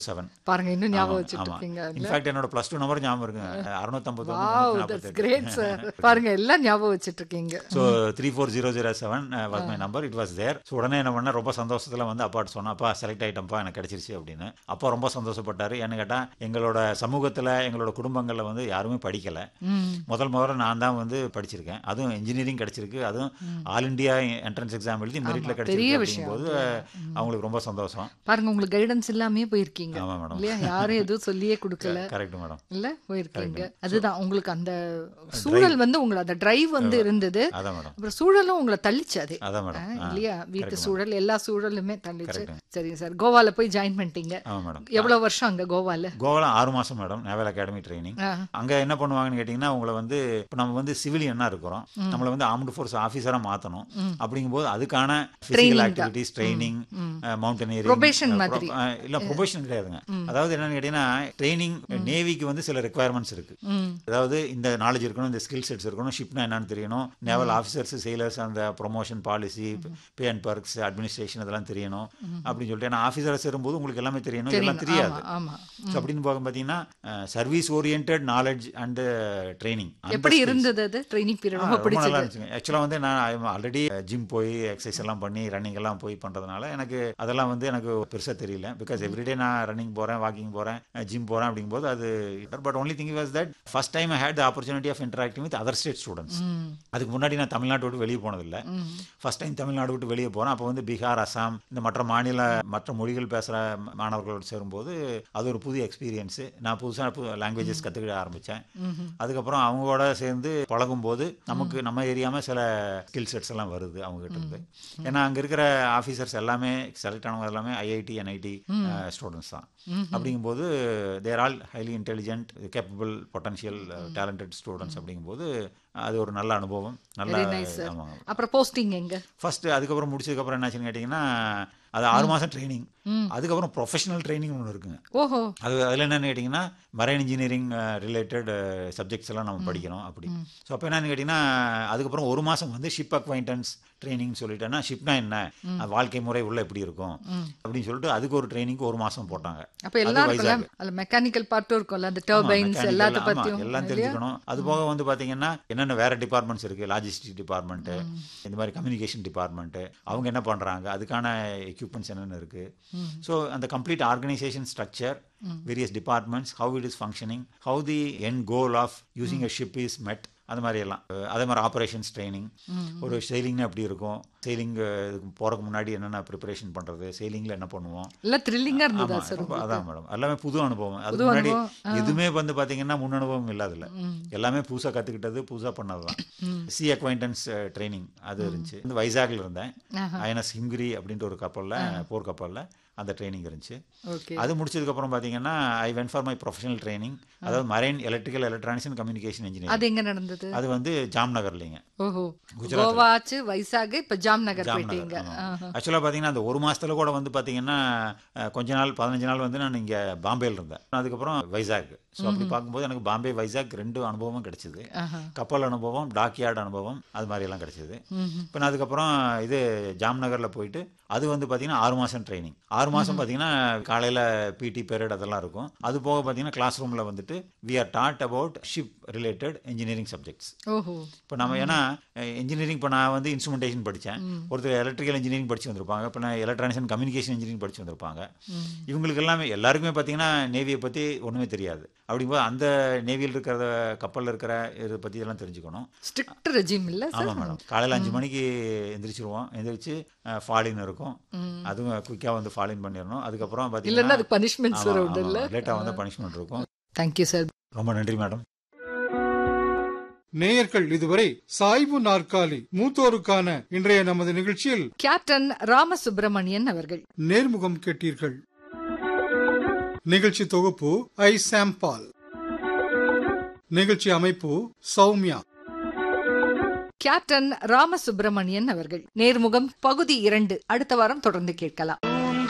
Seven பாருங்க இன்னும் ஞாபகம் வச்சுட்டு இருக்கீங்க இன்ஃபேக்ட் என்னோட ப்ளஸ் டூ நம்பர் ஞாபகம் இருக்குங்க வாவ் அறுநூத்தம்பத்தொன்று தட்ஸ் கிரேட் சார் பாருங்க எல்லாம் ஞாபகம் வச்சுட்டு இருக்கீங்க so three four zero zero seven was my number it was there so உடனே என்ன பண்ண ரொம்ப சந்தோஷத்தில் வந்து அப்பாட்ட சொன்னேன் அப்பா செலக்ட் ஆகிட்டப்பா எனக்கு கிடைச்சிருச்சு அப்படின்னு அப்பா ரொம்ப சந்தோஷப்பட்டாரு என்ன கேட்டால் எங்களோட சமூகத்தில் எங்களோட குடும்பங்களில் வந்து யாருமே படிக்கலை ம் முதல் முதல்ல நான் தான் வந்து படிச்சிருக்கேன் அதுவும் இன்ஜினியரிங் கிடைச்சிருக்கு அதுவும் ஆல் இந்தியா என்ட்ரன்ஸ் எக்ஸாம் எழுதி மெரிட்ல பெரிய கிடைச்சிருக்கு விஷயம் அப்படிங்கும்போது அவங்களுக்கு ரொம்ப சந்தோஷம் பாருங்க உங்களுக்கு கைடன்ஸ் இல்லாமே போயிருக்கீங்க ஆமா மேடம் இல்லையா யாரும் எதுவும் சொல்லியே கொடுக்கல கரெக்ட் மேடம் இல்ல போயிருக்கீங்க அதுதான் உங்களுக்கு அந்த சூழல் வந்து உங்களை அந்த டிரைவ் வந்து இருந்தது அதான் மேடம் அப்புறம் சூழலும் உங்களை தள்ளிச்சு அது அதான் மேடம் ஆ, இல்லையா வீட்டு சூழல் எல்லா சூழலுமே தள்ளிச்சு Correct. சரிங்க சார் கோவால போய் ஜாயின் பண்ணிட்டீங்க ஆமாம் மேடம் எவ்வளவு வருஷம் அங்க கோவால கோவால ஆறு மாசம் மேடம் நேவல் அகாடமி ட்ரைனிங் ஆ, அங்க என்ன பண்ணுவாங்கன்னு கேட்டிங்கன்னா உங்களை வந்து இப்போ நம்ம வந்து சிவிலியனா இருக்கிறோம் நம்மளை வந்து ஆர்ம்டு ஃபோர்ஸ் ஆஃபீஸராக மாற்றணும் அப்படிங்கும்போது அதுக்கான physical activities training mountaineering Probation மாதிரி. இல்ல ப்ரொபேஷன் கிடையாதுங்க அதாவது என்னன்னு கேட்டீங்கன்னா ட்ரைனிங் நேவிக்கு வந்து சில ரெக்குவயர்மெண்ட்ஸ் இருக்கு ம் அதாவது இந்த நாலேஜ் இருக்கணும் இந்த ஸ்கில் செட்ஸ் இருக்கணும் ஷிப்னா என்னன்னு தெரியணும் நேவல் ஆஃபீஸர்ஸ் செயலர்ஸ் அந்த promotion policy pay and perks administration இதெல்லாம் தெரியணும் அப்படின்னு சொல்லிட்டு ஏன்னா ஆஃபீஸர்ஸ் சேரும்போது உங்களுக்கு எல்லாமே தெரியணும் இதெல்லாம் தெரியாது ஆமா ஆமா ஸோ அப்படின்னு பார்க்க பார்த்தீங்கன்னா service orient knowledge and training எப்படி இருந்தது அது ட்ரைனிங் பீரியட் ரொம்ப ரொம்ப நல்லா பிடிச்சது இருந்துச்சுங்க ஆக்சுவலாக வந்து நான் ஆல்ரெடி ஜிம் போய் எக்ஸசைஸ் எல்லாம் பண்ணி ரன்னிங் எல்லாம் போய் பண்ணுறதுனால எனக்கு அதெல்லாம் வந்து எனக்கு பெருசாக தெரியல பிகாஸ் எவ்ரிடே நான் ரன்னிங் போகிறேன் வாக்கிங் போகிறேன் ஜிம் போகிறேன் அப்படிங்கும்போது அது but only thing was that first time I had the opportunity of interacting with other state students hmm அதுக்கு முன்னாடி நான் தமிழ்நாட்டு விட்டு வெளியே போனதில்லை ம் ஃபர்ஸ்ட் டைம் தமிழ்நாடு விட்டு வெளியே போகிறேன் அப்போ வந்து பீகார் அசாம் இந்த மற்ற மாநில மற்ற மொழிகள் பேசுகிற மாணவர்களோடு சேரும்போது அது ஒரு புது எக்ஸ்பீரியன்ஸு நான் புதுசாக லாங்குவேஜஸ் கற்றுக்கிட ஆரம்பித்தேன் ம்ஹும். அதுக்கப்புறம் அவங்களோட சேர்ந்து பழகும்போது நமக்கு நம்ம ஏரியாமல் சில ஸ்கில் செட்ஸ் எல்லாம் வருது அவங்க கிட்ட இருந்து ஏன்னா அங்கே இருக்கிற ஆஃபீஸர்ஸ் எல்லாமே செலக்ட் ஆனவங்க எல்லாமே ஐஐடி என்ஐடி ஸ்டூடெண்ட்ஸ் தான் அப்படிங்கும்போது they're all highly intelligent capable potential talented students அப்படிங்கும்போது அது ஒரு நல்ல அனுபவம் நல்ல Very nice, sir. ஆமாங்க அப்புறம் போஸ்டிங் எங்க ஃபர்ஸ்ட் அதுக்கப்புறம் முடிச்சதுக்கப்புறம் என்னாச்சுன்னு கேட்டிங்கன்னா அது ஆறு மாதம் ட்ரைனிங் அதுக்கப்புறம் ப்ரொஃபஷனல் ட்ரைனிங் ஒன்று இருக்குங்க ஓஹோ அது அதில் என்னன்னு கேட்டிங்கன்னா மரைன் இன்ஜினியரிங் ரிலேட்டட் சப்ஜெக்ட்ஸ் எல்லாம் நம்ம படிக்கிறோம் அப்படி ஸோ அப்போ என்னன்னு கேட்டிங்கன்னா அதுக்கப்புறம் ஒரு மாதம் வந்து ஷிப் அக்வைண்டன்ஸ் ட்ரைனிங் சொல்லிட்டேன்னா ஷிப்னா என்ன அது வாழ்க்கை முறை உள்ள எப்படி இருக்கும் அப்படின்னு சொல்லிட்டு அதுக்கு ஒரு ட்ரைனிங்க்கு ஒரு மாதம் போட்டாங்க அப்ப எல்லாம் இருக்கும்ல அதுல மெக்கானிக்கல் பார்ட்டும் இருக்கும்ல அந்த டர்பைன்ஸ் mechanical, எல்லாத்த ஆமா, பத்தியும் எல்லாம் தெரிஞ்சுக்கணும் அது போக வந்து பாத்தீங்கன்னா என்னென்ன வேற டிபார்ட்மெண்ட்ஸ் இருக்கு லாஜிஸ்டிக் டிபார்ட்மெண்ட் இந்த மாதிரி கம்யூனிகேஷன் டிபார்ட்மெண்ட் அவங்க என்ன பண்றாங்க அதுக்கான எக்யூப்மெண்ட்ஸ் என்னென்ன இருக்கு ஸோ அந்த complete organisation structure various departments how it is functioning how the end goal of using a ship is met அது மாதிரி எல்லாம் அஹ் அதே மாதிரி ஆப்ரேஷன்ஸ் ட்ரைனிங் ஒரு செயிலிங்னா எப்படி இருக்கும் செயிலிங் போறதுக்கு முன்னாடி என்னென்ன ப்ரிப்பரேஷன் பண்றது செயிலிங்ல என்ன பண்ணுவோம் எல்லாம் த்ரில்லிங்கா இருந்ததா ஆமா, சார் ரொம்ப அதான் மேடம் எல்லாமே புது அனுபவம் அதுக்கு முன்னாடி எதுவுமே வந்து பாத்தீங்கன்னா முன் அனுபவம் இல்ல அதுல எல்லாமே புதுசா கத்துக்கிட்டது புதுசா பண்ணதுதான் சி அக்வைண்டன்ஸ் ட்ரைனிங் அது இருந்துச்சு வந்து வைசாக்ல இருந்தேன் ஐஎன்எஸ் ஹிம்கிரி அப்படின்ற ஒரு கப்பல்ல போர் கப்பல்ல அந்த ட்ரைனிங் இருந்துச்சு ஓகே அது முடிச்சதுக்கு அப்புறம் பாத்தீங்கன்னா I went for my professional training அதாவது marine electrical electronics and communication engineer அது எங்க நடந்தது அது வந்து ஜாம்நகர்லிங்க ஓஹோ கோவா ஆச்சு வைசாக் இப்ப ஜாம் நகர் போயிட்டீங்க ஆக்சுவலாக பார்த்தீங்கன்னா அந்த ஒரு மாசத்துல கூட வந்து பார்த்தீங்கன்னா அஹ், கொஞ்ச நாள் பதினஞ்சு நாள் வந்து நான் இங்கே பாம்பேல இருந்தேன் அதுக்கப்புறம் வைசாக் ஸோ அப்படி பார்க்கும்போது எனக்கு பாம்பே வைசாக் ரெண்டு அனுபவமும் கிடைச்சிது ஆஹா. கப்பல் அனுபவம் டாக்யார்ட் அனுபவம் அது மாதிரி எல்லாம் கிடைச்சிது இப்போ நான் அதுக்கப்புறம் இது ஜாம்நகரில் போயிட்டு அது வந்து பார்த்தீங்கன்னா ஆறு மாதம் ட்ரைனிங் ஆறு மாதம் பார்த்தீங்கன்னா காலையில் பிடி பீரியட் அதெல்லாம் இருக்கும் அது போக பார்த்தீங்கன்னா கிளாஸ் ரூமில் வந்துட்டு we are taught about ship related engineering subjects ஓஹோ இப்போ நம்ம ஏன்னா இன்ஜினியரிங் இப்போ நான் வந்து இன்ஸ்ட்ருமெண்டேஷன் படித்தேன் ஒருத்தர் எலக்ட்ரிக்கல் இன்ஜினியரிங் படிச்சு வந்திருப்பாங்க இப்போ நான் எலக்ட்ரானிக்ஸ் அண்ட் கம்யூனிகேஷன் இன்ஜினியரிங் படிச்சு வந்திருப்பாங்க இவங்களுக்கு எல்லாமே எல்லாருக்குமே பார்த்தீங்கன்னா நேவியை பற்றி ஒன்றுமே தெரியாது அப்படிங்கும்போது அந்த நேவியில் இருக்கிற கப்பலில் இருக்கிற இதை பற்றி எல்லாம் தெரிஞ்சுக்கணும் ஸ்ட்ரிக்ட் ரெஜிம் இல்ல சார் ஆமாம் மேடம் காலையில் அஞ்சு மணிக்கு எந்திரிச்சிருவோம் எந்திரிச்சு ஃபாலின் இருக்கும் அதுவும் குயிக்காக வந்து ஃபாலின் பண்ணிடணும் அதுக்கப்புறம் இல்லன்னா பார்த்தீங்கன்னா அது பனிஷ்மெண்ட்ஸ் வர உண்டு இல்ல லேட்டாக வந்து பனிஷ்மெண்ட் இருக்கும் தேங்க்யூ சார் ரொம்ப நன்றி மேடம் நேயர்கள் இதுவரை சாய்வு நாற்காலி மூத்தோருக்கான இன்றைய நமது நிகழ்ச்சியில் கேப்டன் ராமசுப்பிரமணியன் அவர்கள் நேர்முகம் கேட்டீர்கள் நிகழ்ச்சி தொகுப்பு ஐ சாம்பால் நிகழ்ச்சி அமைப்பு சௌமியா கேப்டன் ராமசுப்பிரமணியன் அவர்கள் நேர்முகம் பகுதி இரண்டு அடுத்த வாரம் தொடர்ந்து கேட்கலாம்